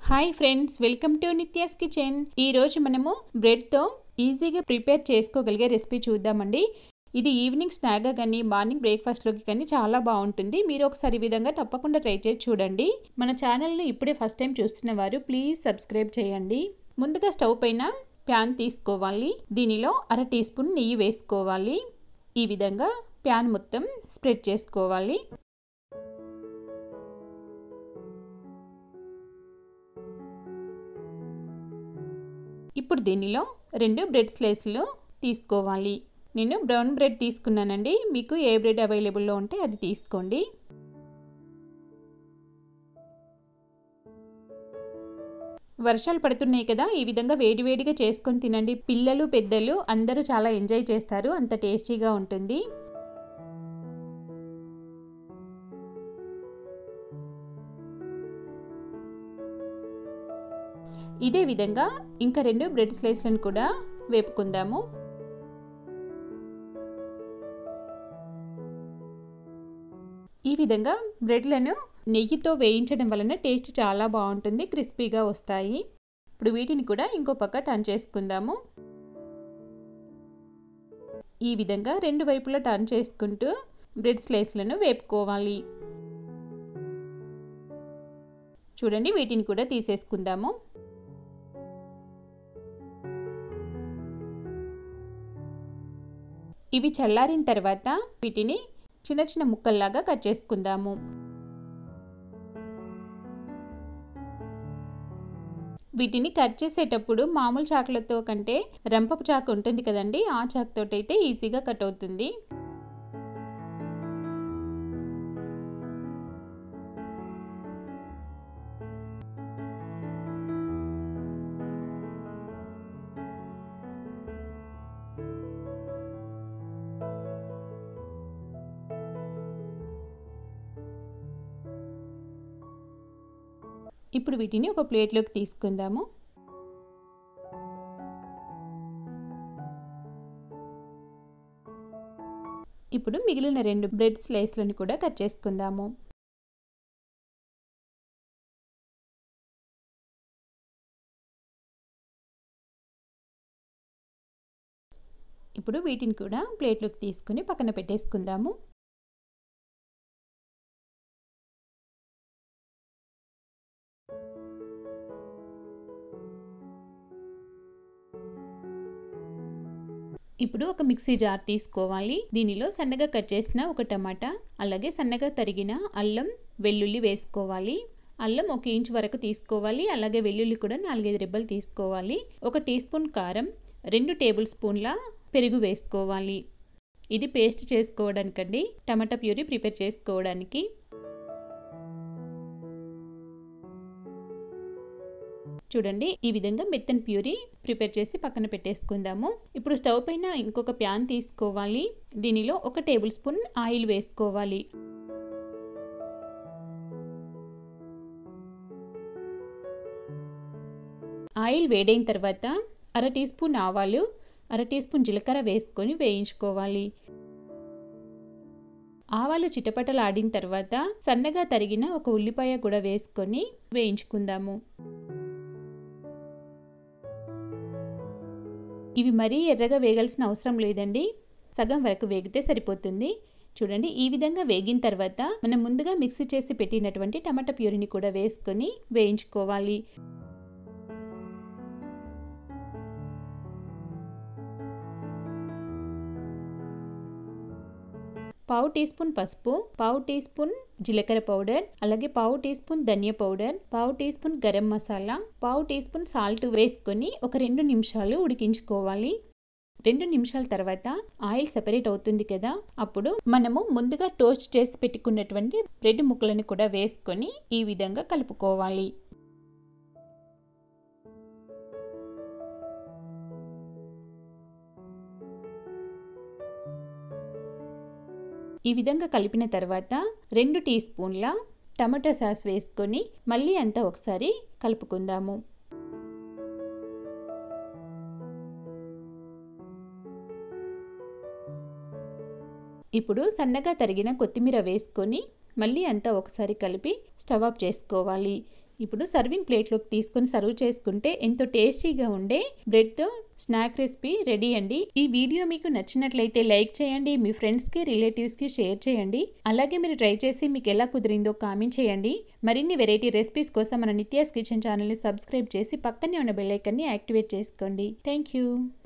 hi friends welcome to Nithya's kitchen ఈరోజు మనము బ్రెడ్తో ఈజీగా ప్రిపేర్ చేసుకోగలిగే రెసిపీ చూద్దామండి ఇది ఈవినింగ్ స్నాక్గా కానీ మార్నింగ్ బ్రేక్ఫాస్ట్లోకి కానీ చాలా బాగుంటుంది మీరు ఒకసారి ఈ విధంగా తప్పకుండా ట్రై చేసి చూడండి మన ఛానల్ని ఇప్పుడే ఫస్ట్ టైం చూస్తున్న వారు ప్లీజ్ సబ్స్క్రైబ్ చేయండి ముందుగా స్టవ్ పైన ప్యాన్ తీసుకోవాలి దీనిలో అర టీ స్పూన్ నెయ్యి వేసుకోవాలి ఈ విధంగా ప్యాన్ మొత్తం స్ప్రెడ్ చేసుకోవాలి ఇప్పుడు దీనిలో రెండు బ్రెడ్ స్లైస్లు తీసుకోవాలి నేను బ్రౌన్ బ్రెడ్ తీసుకున్నానండి మీకు ఏ బ్రెడ్ అవైలబుల్లో ఉంటే అది తీసుకోండి వర్షాలు పడుతున్నాయి కదా ఈ విధంగా వేడివేడిగా చేసుకొని తినండి పిల్లలు పెద్దలు అందరూ చాలా ఎంజాయ్ చేస్తారు అంత టేస్టీగా ఉంటుంది ఇదే విధంగా ఇంకా రెండు బ్రెడ్ స్లైస్లను కూడా వేపుకుందాము ఈ విధంగా బ్రెడ్లను నెయ్యితో వేయించడం వలన టేస్ట్ చాలా బాగుంటుంది క్రిస్పీగా వస్తాయి ఇప్పుడు వీటిని కూడా ఇంకో పక్క టర్న్ చేసుకుందాము ఈ విధంగా రెండు వైపులా టర్న్ చేసుకుంటూ బ్రెడ్ స్లైస్లను వేపుకోవాలి చూడండి వీటిని కూడా తీసేసుకుందాము ఇవి చల్లారిన తర్వాత వీటిని చిన్న చిన్న ముక్కల్లాగా కట్ చేసుకుందాము వీటిని కట్ చేసేటప్పుడు మామూలు చాకులతో కంటే రంపపు చాకు ఉంటుంది కదండి ఆ చాకుతో అయితే ఈజీగా కట్ అవుతుంది ఇప్పుడు వీటిని ఒక ప్లేట్లోకి తీసుకుందాము ఇప్పుడు మిగిలిన రెండు బ్రెడ్ స్లైస్లను కూడా కట్ చేసుకుందాము ఇప్పుడు వీటిని కూడా ప్లేట్లోకి తీసుకుని పక్కన పెట్టేసుకుందాము ఇప్పుడు ఒక మిక్సీ జార్ తీసుకోవాలి దీనిలో సన్నగా కట్ చేసిన ఒక టమాటా అలాగే సన్నగా తరిగిన అల్లం వెల్లుల్లి వేసుకోవాలి అల్లం ఒక ఇంచు వరకు తీసుకోవాలి అలాగే వెల్లుల్లి కూడా నాలుగైదు రెబ్బలు తీసుకోవాలి ఒక టీ స్పూన్ కారం రెండు టేబుల్ స్పూన్ల పెరుగు వేసుకోవాలి ఇది పేస్ట్ చేసుకోవడానికండి టమాటా ప్యూరీ ప్రిపేర్ చేసుకోవడానికి చూడండి ఈ విధంగా మెత్తన్ ప్యూరీ ప్రిపేర్ చేసి పక్కన పెట్టేసుకుందాము ఇప్పుడు స్టవ్ పైన ఇంకొక ప్యాన్ తీసుకోవాలి దీనిలో ఒక టేబుల్ స్పూన్ ఆయిల్ వేసుకోవాలి ఆయిల్ వేడైన తర్వాత అర టీ స్పూన్ ఆవాలు అర టీ స్పూన్ జీలకర్ర వేసుకొని వేయించుకోవాలి ఆవాలు చిటపటలు ఆడిన తర్వాత సన్నగా తరిగిన ఒక ఉల్లిపాయ కూడా వేసుకొని వేయించుకుందాము ఇవి మరీ ఎర్రగా వేగాల్సిన అవసరం లేదండి సగం వరకు వేగితే సరిపోతుంది చూడండి ఈ విధంగా వేగిన తర్వాత మనం ముందుగా మిక్సీ చేసి పెట్టినటువంటి టమాటా ప్యూరిని కూడా వేసుకొని వేయించుకోవాలి పావు టీ స్పూన్ పసుపు పావు టీ స్పూన్ జీలకర్ర పౌడర్ అలాగే పావు టీ స్పూన్ ధనియా పౌడర్ పావు టీ స్పూన్ గరం మసాలా పావు టీ స్పూన్ సాల్ట్ వేసుకొని ఒక రెండు నిమిషాలు ఉడికించుకోవాలి రెండు నిమిషాల తర్వాత ఆయిల్ సెపరేట్ అవుతుంది కదా అప్పుడు మనము ముందుగా టోస్ట్ చేసి పెట్టుకున్నటువంటి బ్రెడ్ ముక్కలను కూడా వేసుకొని ఈ విధంగా కలుపుకోవాలి ఈ విధంగా కలిపిన తర్వాత రెండు టీ స్పూన్ల టమాటో సాస్ వేసుకొని మళ్ళీ అంతా ఒకసారి కలుపుకుందాము ఇప్పుడు సన్నగా తరిగిన కొత్తిమీర వేసుకొని మళ్ళీ అంతా ఒకసారి కలిపి స్టవ్ ఆఫ్ చేసుకోవాలి ఇప్పుడు సర్వింగ్ ప్లేట్లోకి తీసుకొని సర్వ్ చేసుకుంటే ఎంతో టేస్టీగా ఉండే బ్రెడ్తో స్నాక్ రెసిపీ రెడీ అండి ఈ వీడియో మీకు నచ్చినట్లయితే లైక్ చేయండి మీ ఫ్రెండ్స్కి రిలేటివ్స్కి షేర్ చేయండి అలాగే మీరు ట్రై చేసి మీకు ఎలా కుదిరిందో కామెంట్ చేయండి మరిన్ని వెరైటీ రెసిపీస్ కోసం మన నిత్యాస్ కిచెన్ ఛానల్ని సబ్స్క్రైబ్ చేసి పక్కనే ఉన్న బెల్ ఐకన్ని యాక్టివేట్ చేసుకోండి థ్యాంక్ యూ